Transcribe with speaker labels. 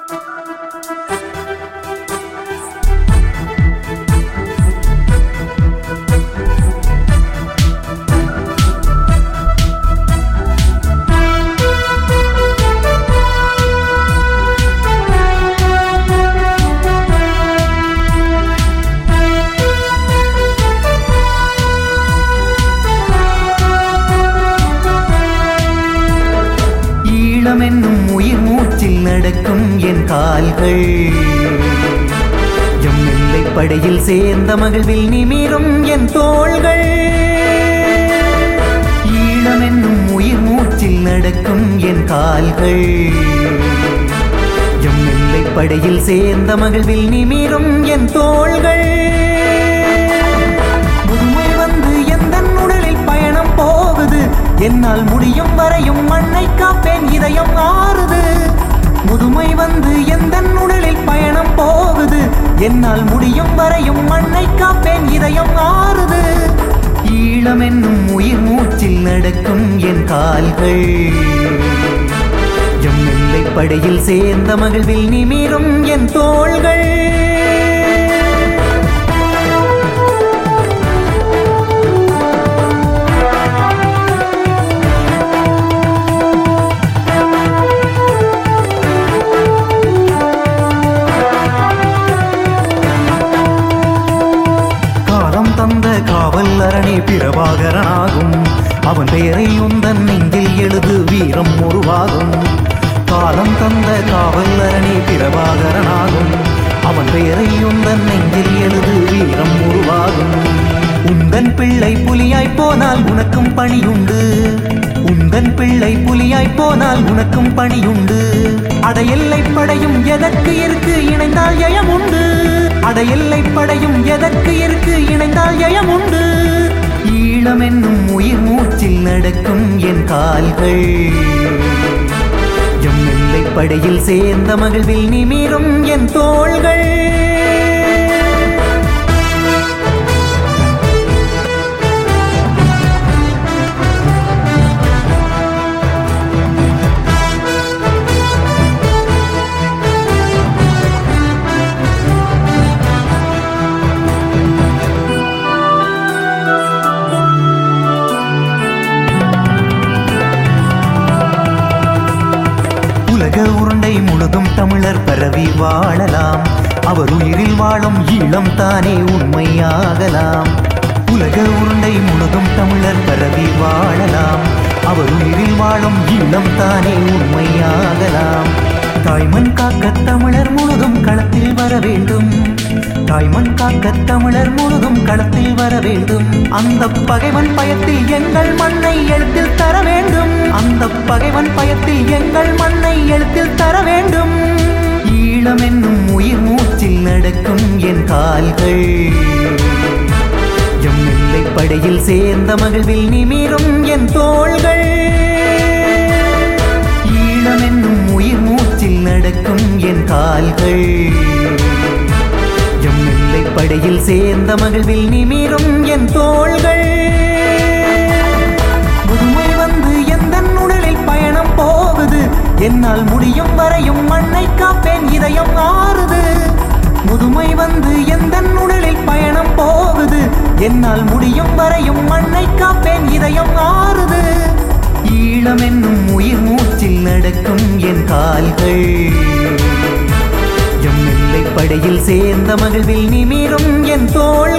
Speaker 1: ஈழமென்னும் உயிர் மூச்சில் நடக்கும் என் கால்கள் எம் எல்லை படையில் சேர்ந்த மகிழ்வில் நிமிரும் என் தோள்கள் ஈழமென்னும் உயிர் மூச்சில் நடக்கும் என் கால்கள் எம் எல்லை படையில் சேர்ந்த மகிழ்வில் நிமிரும் என் தோள்கள் முதுமை வந்து எந்த உடலில் பயணம் போகுது என்னால் முடியும் வரையும் மண்ணை காப்பேன் இதயம் ஆறுது முதுமை வந்து எந்த உடலில் பயணம் போகுது என்னால் முடியும் வரையும் மண்ணை காப்பேன் இதயம் ஆறுது ஈழம் என்னும் உயிர் மூச்சில் நடக்கும் என் கால்கள் எம் எல்லை படையில் சேர்ந்த மகிழ்வில் நிமிரும் என் தோள்கள் காலம் தந்த காவல் அரணி பிரபாகரனாகும் அவன் பெயரை உந்தன் நெஞ்சில் எழுது வீரம் உருவாகும் காலம் தந்த காவல் அரணி பிரபாகரனாகும் அவன் பெயரை உந்தன் நெஞ்சில் எழுது வீரம் உருவாகும் உந்தன் பிள்ளை புலியாய் போனால் உனக்கும் பணியுண்டு உந்தன் பிள்ளை புலியாய் போனால் உனக்கும் பணியுண்டு அட எல்லை படையும் எதற்கு இருக்கு இணைந்தால் ஜெயம் உண்டு அட எல்லை படையும் எதற்கு இருக்கு இணைந்தால் ஜெயம் உண்டு ஈழம் என்னும் உயிர் மூச்சில் நடக்கும் என் கால்கள் எம் எல்லை படையில் சேர்ந்த மகிழ்வில் நிமிரும் என் தோள்கள் உலக உருண்டை முழுதும் தமிழர் பரவி வாழலாம் அவர் உயிரில் வாழும் ஈழம் தானே உண்மையாகலாம் உலக உருண்டை முழுதும் தமிழர் பரவி வாழலாம் அவர் உயிரில் வாழும் ஈழம் தானே உண்மையாகலாம் தாய்மண் காக்க தமிழர் முழுதும் களத்தில் வர வேண்டும் தாய்மண் காக்க தமிழர் முழுதும் களத்தில் வர வேண்டும் அந்த பகைவன் பயத்தில் எங்கள் மண்ணை எழுத்தில் தர வேண்டும் அந்த பகைவன் பயத்தில் எங்கள் மண்ணை எழுத்தில் தர வேண்டும் ஈழம் என்னும் உயிர் மூச்சில் நடக்கும் என் கால்கள் எம் எல்லை படையில் சேர்ந்த மகிழ்வில் நிமிரும் என் தோள்கள் ஈழம் என்னும் உயிர் மூச்சில் நடக்கும் என் கால்கள் எம் எல்லை படையில் சேர்ந்த மகிழ்வில் நிமிரும் என் தோள்கள் முதுமை வந்து எந்த உடலில் பயணம் போகுது என்னால் முடியும் வரையும் மண்ணை காப்பேன் இதயம் ஆறுது முதுமை வந்து எந்த உடலில் பயணம் போகுது என்னால் முடியும் வரையும் மண்ணை காப்பேன் இதயம் ஆறுது ஈழம் என்னும் உயிர் மூச்சில் நடக்கும் என் கால்கள் எம் எல்லை படையில் சேர்ந்த மகிழ்வில் நிமிரும் என் தோள்